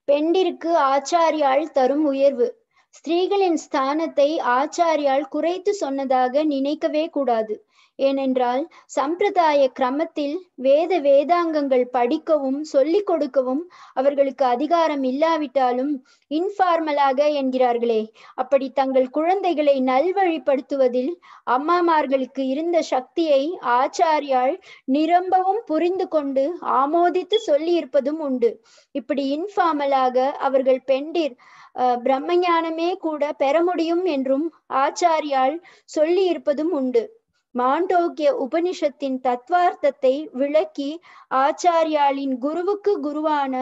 பெண்டிற்கு ஆச்சாரியால் தரும் உயர்வு ஸ்திரீகளின் ஸ்தானத்தை ஆச்சாரியால் குறைத்து சொன்னதாக நினைக்கவே கூடாது ஏனென்றால் சம்பிரதாய கிரமத்தில் வேத வேதாங்கங்கள் படிக்கவும் சொல்லிக் கொடுக்கவும் அவர்களுக்கு அதிகாரம் இல்லாவிட்டாலும் இன்ஃபார்மலாக என்கிறார்களே அப்படி தங்கள் குழந்தைகளை நல்வழிப்படுத்துவதில் அம்மாமார்களுக்கு இருந்த சக்தியை ஆச்சாரியால் நிரம்பவும் புரிந்து கொண்டு ஆமோதித்து சொல்லி இருப்பதும் உண்டு இப்படி இன்ஃபார்மலாக அவர்கள் பெண்டிர் பிரம்மஞானமே கூட பெற முடியும் என்றும் ஆச்சாரியால் சொல்லி இருப்பதும் உண்டு மாண்டோக்கிய உபனிஷத்தின் தத்வார்த்தத்தை விளக்கி ஆச்சாரியாளின் குருவுக்கு குருவான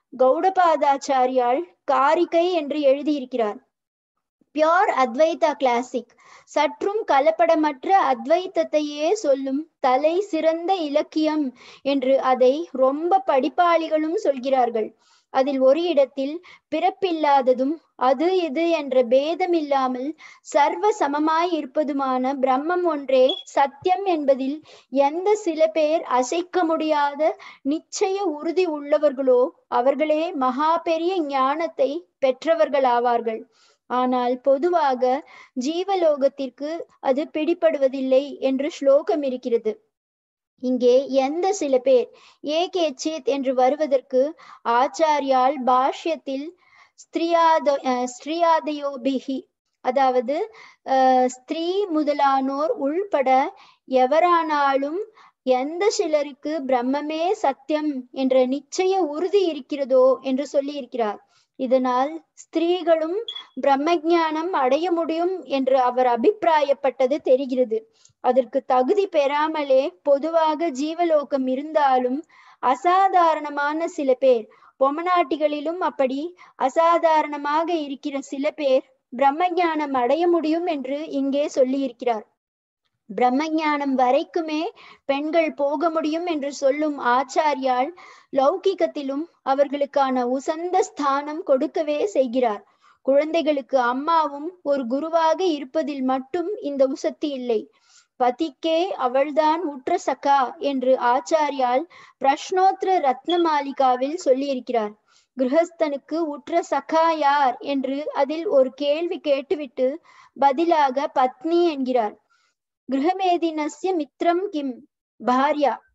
கௌடபாதாச்சாரியால் காரிகை என்று எழுதியிருக்கிறார் பியோர் அத்வைதா கிளாசிக் சற்றும் கலப்படமற்ற அத்வைத்தத்தையே சொல்லும் தலை சிறந்த இலக்கியம் என்று அதை ரொம்ப படிப்பாளிகளும் சொல்கிறார்கள் அதில் ஒரு இடத்தில் பிறப்பில்லாததும் அது இது என்ற பேதமில்லாமல் சர்வ சமமாய் இருப்பதுமான பிரம்மம் ஒன்றே சத்தியம் என்பதில் எந்த சில பேர் அசைக்க முடியாத நிச்சய உறுதி உள்ளவர்களோ அவர்களே மகா பெரிய ஞானத்தை பெற்றவர்கள் ஆவார்கள் ஆனால் பொதுவாக ஜீவலோகத்திற்கு அது பிடிபடுவதில்லை என்று ஸ்லோகம் இருக்கிறது இங்கே எந்த சில பேர் ஏகேச்சித் என்று வருவதற்கு ஆச்சாரியால் பாஷ்யத்தில் ஸ்திரியாத ஸ்ரீயாதயோபிகி அதாவது ஸ்திரீ முதலானோர் உள்பட எவரானாலும் எந்த சிலருக்கு பிரம்மமே சத்தியம் என்ற நிச்சய உறுதி இருக்கிறதோ என்று சொல்லி இருக்கிறார் இதனால் ஸ்திரீகளும் பிரம்மஜானம் அடைய முடியும் என்று அவர் அபிப்பிராயப்பட்டது தெரிகிறது அதற்கு தகுதி பெறாமலே பொதுவாக ஜீவலோகம் இருந்தாலும் அசாதாரணமான சில பேர் பொமநாட்டிகளிலும் அப்படி அசாதாரணமாக இருக்கிற சில பேர் பிரம்மஞானம் அடைய முடியும் என்று இங்கே சொல்லி இருக்கிறார் பிரம்மஞானம் வரைக்குமே பெண்கள் போக முடியும் என்று சொல்லும் ஆச்சாரியால் லௌகிகத்திலும் அவர்களுக்கான உசந்த ஸ்தானம் கொடுக்கவே செய்கிறார் குழந்தைகளுக்கு அம்மாவும் ஒரு குருவாக இருப்பதில் மட்டும் இந்த உசத்தி இல்லை பதிக்கே அவள்தான் உற்ற சகா என்று ஆச்சாரியால் பிரஷ்னோத்திர ரத்ன மாளிகாவில் சொல்லியிருக்கிறார் கிரகஸ்தனுக்கு உற்ற சகா யார் என்று அதில் ஒரு கேள்வி கேட்டுவிட்டு பதிலாக பத்னி என்கிறார் கிரகமேதினஸ்ய மித்ரம் கிம் பாரியா